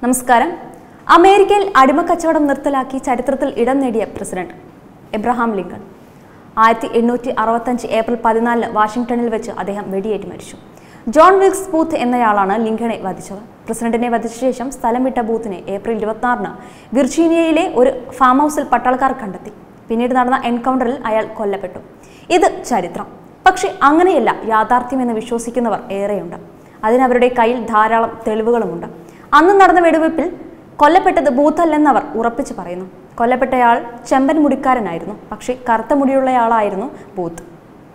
നമസ്കാരം അമേരിക്കയിൽ അടിമക്കച്ചവടം നിർത്തലാക്കി ചരിത്രത്തിൽ ഇടം നേടിയ പ്രസിഡന്റ് എബ്രഹാം ലിങ്കൺ ആയിരത്തി എണ്ണൂറ്റി അറുപത്തഞ്ച് ഏപ്രിൽ പതിനാലിന് വാഷിംഗ്ടണിൽ വെച്ച് അദ്ദേഹം വെടിയേറ്റ് മരിച്ചു ജോൺ വിൽസ് ബൂത്ത് എന്നയാളാണ് ലിങ്കണെ വധിച്ചത് പ്രസിഡന്റിനെ വധിച്ച ശേഷം സ്ഥലം വിട്ട ബൂത്തിനെ ഏപ്രിൽ ഇരുപത്തിയാറിന് വിർജീനിയയിലെ ഒരു ഫാം ഹൗസിൽ പട്ടാൾക്കാർ കണ്ടെത്തി പിന്നീട് നടന്ന എൻകൗണ്ടറിൽ അയാൾ കൊല്ലപ്പെട്ടു ഇത് ചരിത്രം പക്ഷെ അങ്ങനെയല്ല യാഥാർത്ഥ്യമെന്ന് വിശ്വസിക്കുന്നവർ ഏറെയുണ്ട് അതിനവരുടെ കയ്യിൽ ധാരാളം തെളിവുകളുമുണ്ട് അന്ന് നടന്ന വെടിവെപ്പിൽ കൊല്ലപ്പെട്ടത് ബൂത്തല്ലെന്നവർ ഉറപ്പിച്ചു പറയുന്നു കൊല്ലപ്പെട്ടയാൾ ചെമ്പൻ മുടിക്കാരനായിരുന്നു പക്ഷേ കറുത്ത മുടിയുള്ളയാളായിരുന്നു ബൂത്ത്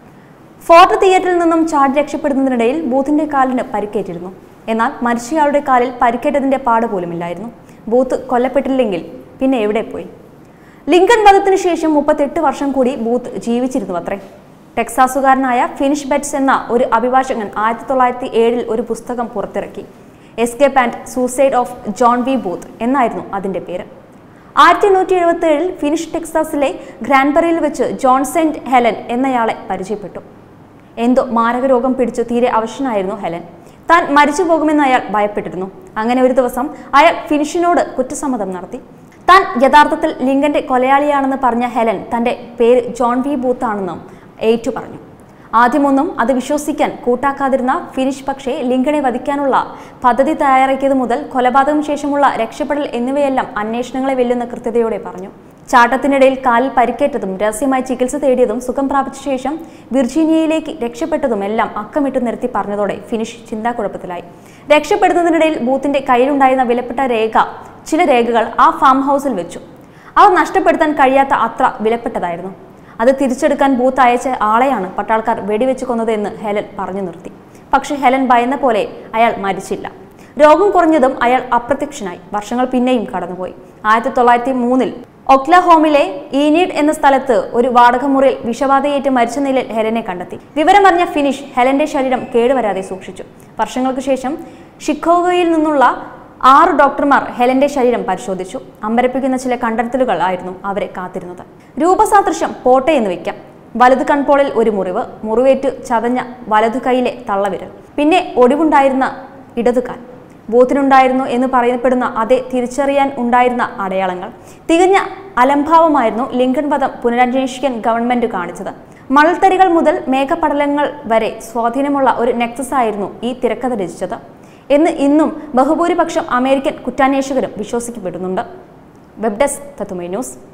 ഫോർട്ട് തിയേറ്ററിൽ നിന്നും ചാടി രക്ഷപ്പെടുന്നതിനിടയിൽ ബൂത്തിന്റെ കാലിന് പരിക്കേറ്റിരുന്നു എന്നാൽ മരിച്ചയാളുടെ കാലിൽ പരിക്കേറ്റതിന്റെ പാട് പോലുമില്ലായിരുന്നു ബൂത്ത് കൊല്ലപ്പെട്ടില്ലെങ്കിൽ പിന്നെ എവിടെ പോയി ലിങ്കൺ വധത്തിനു ശേഷം മുപ്പത്തെട്ട് വർഷം കൂടി ബൂത്ത് ജീവിച്ചിരുന്നു അത്രേ ടെക്സാസുകാരനായ ഫിനിഷ് ബെറ്റ്സ് എന്ന ഒരു അഭിഭാഷകൻ ആയിരത്തി തൊള്ളായിരത്തി ഏഴിൽ ഒരു പുസ്തകം പുറത്തിറക്കി escape and suicide of John V Booth എന്നായിരുന്നു അതിന്റെ പേര് ആയിരത്തി എണ്ണൂറ്റി എഴുപത്തി ഏഴിൽ ഫിനിഷ് ടെക്സാസിലെ ഗ്രാൻബറിയിൽ വെച്ച് ജോൺ സെന്റ് ഹെലൻ എന്നയാളെ പരിചയപ്പെട്ടു എന്തോ മാരക രോഗം പിടിച്ചു തീരെ അവശനായിരുന്നു ഹെലൻ താൻ മരിച്ചു പോകുമെന്ന് അയാൾ ഭയപ്പെട്ടിരുന്നു അങ്ങനെ ഒരു ദിവസം അയാൾ ഫിനിഷിനോട് കുറ്റസമ്മതം നടത്തി താൻ യഥാർത്ഥത്തിൽ ലിങ്കന്റെ കൊലയാളിയാണെന്ന് പറഞ്ഞ ഹെലൻ തന്റെ പേര് ജോൺ വി ബൂത്ത് ആണെന്നും ഏറ്റു പറഞ്ഞു ആദ്യമൊന്നും അത് വിശ്വസിക്കാൻ കൂട്ടാക്കാതിരുന്ന ഫിനിഷ് പക്ഷേ ലിങ്കണെ വധിക്കാനുള്ള പദ്ധതി തയ്യാറാക്കിയത് മുതൽ കൊലപാതകം ശേഷമുള്ള രക്ഷപ്പെടൽ എന്നിവയെല്ലാം അന്വേഷണങ്ങളെ വെല്ലുന്ന കൃത്യതയോടെ പറഞ്ഞു ചാട്ടത്തിനിടയിൽ കാലിൽ പരിക്കേറ്റതും രഹസ്യമായി ചികിത്സ തേടിയതും സുഖം പ്രാപിച്ച ശേഷം വിർജീനിയയിലേക്ക് രക്ഷപ്പെട്ടതും എല്ലാം അക്കമിട്ട് നിർത്തി പറഞ്ഞതോടെ ഫിനിഷ് ചിന്താക്കുഴപ്പത്തിലായി രക്ഷപ്പെടുന്നതിനിടയിൽ ബൂത്തിന്റെ കയ്യിലുണ്ടായിരുന്ന വിലപ്പെട്ട രേഖ ചില രേഖകൾ ആ ഫാം ഹൗസിൽ വെച്ചു അവ നഷ്ടപ്പെടുത്താൻ കഴിയാത്ത അത്ര വിലപ്പെട്ടതായിരുന്നു അത് തിരിച്ചെടുക്കാൻ ബൂത്ത് അയച്ച ആളെയാണ് പട്ടാൾക്കാർ വെടിവെച്ച് കൊന്നതെന്ന് ഹെലൻ പറഞ്ഞു നിർത്തി പക്ഷെ ഹെലൻ ഭയന്ന പോലെ അയാൾ മരിച്ചില്ല രോഗം കുറഞ്ഞതും അയാൾ അപ്രത്യക്ഷനായി വർഷങ്ങൾ പിന്നെയും കടന്നുപോയി ആയിരത്തി തൊള്ളായിരത്തി മൂന്നിൽ ഒക്ലഹോമിലെ ഈനീഡ് എന്ന സ്ഥലത്ത് ഒരു വാടകമുറിയിൽ വിഷബാധയേറ്റ് മരിച്ച നിലയിൽ ഹെലനെ കണ്ടെത്തി വിവരമറിഞ്ഞ ഫിനിഷ് ഹെലന്റെ ശരീരം കേടുവരാതെ സൂക്ഷിച്ചു വർഷങ്ങൾക്ക് ശേഷം ഷിക്കോഗോയിൽ നിന്നുള്ള ആറ് ഡോക്ടർമാർ ഹെലന്റെ ശരീരം പരിശോധിച്ചു അമ്പരപ്പിക്കുന്ന ചില കണ്ടെത്തലുകൾ ആയിരുന്നു അവരെ കാത്തിരുന്നത് രൂപസാദൃശ്യം പോട്ടെ എന്ന് വെക്കാം വലത് കൺപോളിൽ ഒരു മുറിവ് മുറിവേറ്റ് ചതഞ്ഞ വലതു കൈയിലെ തള്ളവിരൽ പിന്നെ ഒടിവുണ്ടായിരുന്ന ഇടതുകാൽ ബൂത്തിനുണ്ടായിരുന്നു എന്ന് പറയപ്പെടുന്ന അതേ തിരിച്ചറിയാൻ ഉണ്ടായിരുന്ന അടയാളങ്ങൾ തികഞ്ഞ അലംഭാവമായിരുന്നു ലിങ്കൺ വധം പുനരന്വേഷിക്കാൻ ഗവൺമെന്റ് കാണിച്ചത് മണൽത്തരികൾ മുതൽ മേഘപടലങ്ങൾ വരെ സ്വാധീനമുള്ള ഒരു നെക്സസ് ആയിരുന്നു ഈ തിരക്കഥ രചിച്ചത് എന്ന് ഇന്നും ബഹുഭൂരിപക്ഷം അമേരിക്കൻ കുറ്റാന്വേഷകരും വിശ്വസിക്കപ്പെടുന്നുണ്ട് വെബ് ഡെസ്ക് തത്തുമൈ ന്യൂസ്